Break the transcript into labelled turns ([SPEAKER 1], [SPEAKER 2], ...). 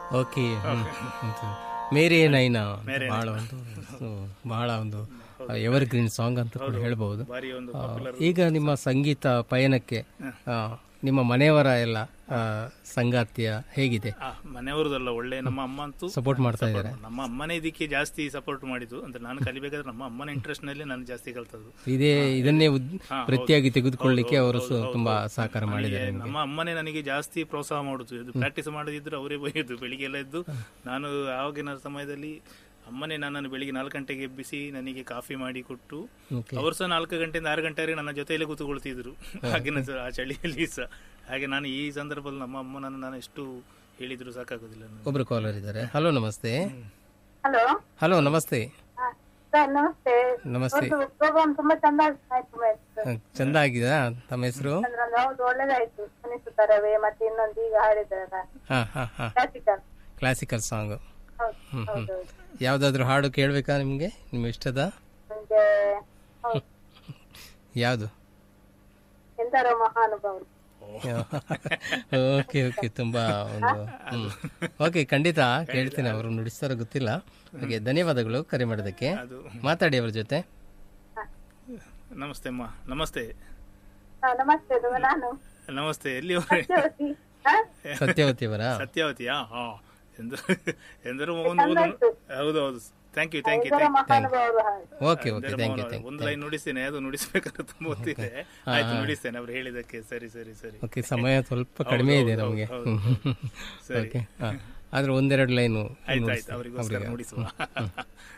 [SPEAKER 1] Okay ಮೇರೆ ನೈನಾ ಬಹಳ ಒಂದು ಹ್ಮ್, ಬಹಳ ಒಂದು ಎವರ್ ಗ್ರೀನ್ ಸಾಂಗ್ ಅಂತ ಕೂಡ ಹೇಳ್ಬಹುದು
[SPEAKER 2] ಬಾರಿ ಒಂದು
[SPEAKER 1] ಆ, ಈಗ ನಿಮ್ಮ ಸಂಗೀತ ಪಯಣಕ್ಕೆ ಆ, ನಿಮ್ಮ ಮನೆಯವರ ಎಲ್ಲ ಆ, ಸಂಗಾತಿಯ ಹೇಗಿದೆ
[SPEAKER 2] ಆ, ಮನೆಯವರದಲ್ಲ ಒಳ್ಳೆ ನಮ್ಮ ಅಮ್ಮ ಅಂತೂ
[SPEAKER 1] ಸಪೋರ್ಟ್ ಮಾಡ್ತಾ ಇದ್ದಾರೆ
[SPEAKER 2] ನಮ್ಮ ಅಮ್ಮನೇ ಇದಕ್ಕೆ ಜಾಸ್ತಿ ಸಪೋರ್ಟ್ ಮಾಡಿದ್ದು ಅಂದ್ರೆ ನಾನು ಕಲಿಬೇಕಾದ್ರೆ ನಮ್ಮ ಅಮ್ಮನ ಇಂಟ್ರೆಸ್ಟ್ ನಲ್ಲಿ ನಾನು ಜಾಸ್ತಿ ಕಲ್ತದ್ದು
[SPEAKER 1] ಇದೇ ಇದನ್ನೇ ಉದ್- ವೃತ್ತಿಯಾಗಿ ತೆಗೆದುಕೊಳ್ಳಿಕ್ಕೆ ಅವರು ಸು- ತುಂಬಾ ಸಹಕಾರ ಮಾಡಿದ್ದಾರೆ
[SPEAKER 2] ನಮ್ಮ ಅಮ್ಮನೇ ನನಗೆ ಜಾಸ್ತಿ ಪ್ರೋತ್ಸಾಹ ಮಾಡುದು ಇದು ಪ್ರಾಕ್ಟೀಸ್ ಮಾಡದಿದ್ರೆ ಅವರೇ ಬೈಯೋದು ಬೆಳಿಗ್ಗೆ ಎಲ್ಲ ಎದ್ದು ನಾನು ಆವಾಗಿನ ಸಮಯದಲ್ಲಿ ಅಮ್ಮನೇ ನನ್ನನ್ನು ಬೆಳಿಗ್ಗೆ ನಾಲ್ಕು ಗಂಟೆಗೆ ಎಬ್ಬಿಸಿ ನನಗೆ ಕಾಫಿ ಮಾಡಿ ಕೊಟ್ಟು
[SPEAKER 1] Okay.
[SPEAKER 2] ಅವರು ಸಹ ನಾಲ್ಕು ಗಂಟೆಯಿಂದ ಆರು ಗಂಟೆವರೆಗೆ ನನ್ನ ಜೊತೆಯಲ್ಲೇ ಕೂತ್ಕೊಳ್ತಿದ್ರು ಆಗಿನ ಸ- ಆ ಚಳಿಯಲ್ಲಿ ಸಹ ಹಾಗೆ ನಾನು ಈ ಸಂದರ್ಭದಲ್ಲಿ ನಮ್ಮ ಅಮ್ಮನನ್ನು ನಾನು ಎಷ್ಟು ಹೇಳಿದ್ರು ಸಾಕಾಗೋದಿಲ್ಲ ನನಗೆ.
[SPEAKER 1] ಒಬ್ರು ಕಾಲರ್ ಇದ್ದಾರೆ ಹಲೋ ನಮಸ್ತೆ
[SPEAKER 3] ಹಲೋ
[SPEAKER 1] ಹಲೋ ನಮಸ್ತೆ
[SPEAKER 3] ಸರ್ ನಮಸ್ತೆ
[SPEAKER 1] ನಮಸ್ತೆ
[SPEAKER 3] ಪ್ರೋಗ್ರಾಮ್ ತುಂಬಾ ಚಂದ ಆಯ್ತು ಮೇಡಮ್
[SPEAKER 1] ಹ, ಚಂದ ಆಗಿದೆ ತಮ್ಮ ಹೆಸರು
[SPEAKER 3] ಅಂದ್ರೆ ಒಂದು ಹೌದು ಒಳ್ಳೇದಾಯ್ತು ಅನಿಸುತ್ತಾರವೇ ಮತ್ತೆ ಇನ್ನೊಂದು ಈಗ ಹಾಡಿದಾರ
[SPEAKER 1] ಹಾ ಹಾ ಹಾ
[SPEAKER 3] ಕ್ಲಾಸಿಕಲ್
[SPEAKER 1] ಕ್ಲಾಸಿಕಲ್ ಸಾಂಗ್
[SPEAKER 3] ಹೌದು ಹೌದು
[SPEAKER 1] ಯಾವ್ದಾದ್ರು ಹಾಡು ಕೇಳ್ಬೇಕಾ ನಿಮ್ಗೆ ನಿಮ್ಮ ಇಷ್ಟದ
[SPEAKER 3] ನಮ್ಗೆ ಹೌದು
[SPEAKER 1] ಯಾವುದು
[SPEAKER 3] ಎಂತಾರೋ ಮಹಾನುಭಾವರು
[SPEAKER 1] ಓಕೆ ಓಕೆ ತುಂಬಾ ಒಂದು ಓಕೆ ಖಂಡಿತ ಕೇಳ್ತೀನಿ ಅವರು ನುಡಿಸ್ತಾರೋ ಗೊತ್ತಿಲ್ಲ ಹಾಗೆ ಧನ್ಯವಾದಗಳು ಕರೆ ಮಾಡೋದಕ್ಕೆ
[SPEAKER 2] ಅದು
[SPEAKER 1] ಮಾತಾಡಿ ಅವ್ರ ಜೊತೆ
[SPEAKER 2] ನಮಸ್ತೆ ಅಮ್ಮ ನಮಸ್ತೆ
[SPEAKER 3] ಹಾ, ನಮಸ್ತೆ ಅದು ನಾನು
[SPEAKER 2] ನಮಸ್ತೆ ಎಲ್ಲಿ ಅವರೇ
[SPEAKER 3] ಸತ್ಯವತಿ ಹಾ?
[SPEAKER 1] ಸತ್ಯವತಿ ಅವರ
[SPEAKER 2] ಸತ್ಯಾವತಿಯಾ ಹಾ ಎಂದರು ಎಂದರು ಒಂದು ಒಂದು ಹೌದು ಹೌದು ಥ್ಯಾಂಕ್ ಯು ಥ್ಯಾಂಕ್ ಯು
[SPEAKER 3] ಎಂತಾರೋ ಮಹಾನುಭಾವರು ಹಾಗೆ
[SPEAKER 1] okay okay thank you thank
[SPEAKER 2] ಒಂದು ಲೈನ್ ನುಡಿಸ್ತೇನೆ ಅದು ನುಡಿಸ್ಬೇಕಂತ ತುಂಬಾ ಗೊತ್ತಿದೆ ಆಯ್ತು ನುಡಿಸ್ತೇನೆ ಅವ್ರು ಹೇಳಿದಕ್ಕೆ ಸರಿ ಸರಿ ಸರಿ
[SPEAKER 1] ಓಕೆ ಸಮಯ ಸ್ವಲ್ಪ ಕಡಿಮೆ ಇದೆ ನಮಗೆ
[SPEAKER 2] ಸರಿ
[SPEAKER 1] ಓಕೆ ಆದ್ರೆ ಒಂದೆರಡು ಲೈನು
[SPEAKER 2] ಆಯ್ತು ಆಯ್ತು ಅವರಿಗೋಸ್ಕರ ನುಡಿಸುವ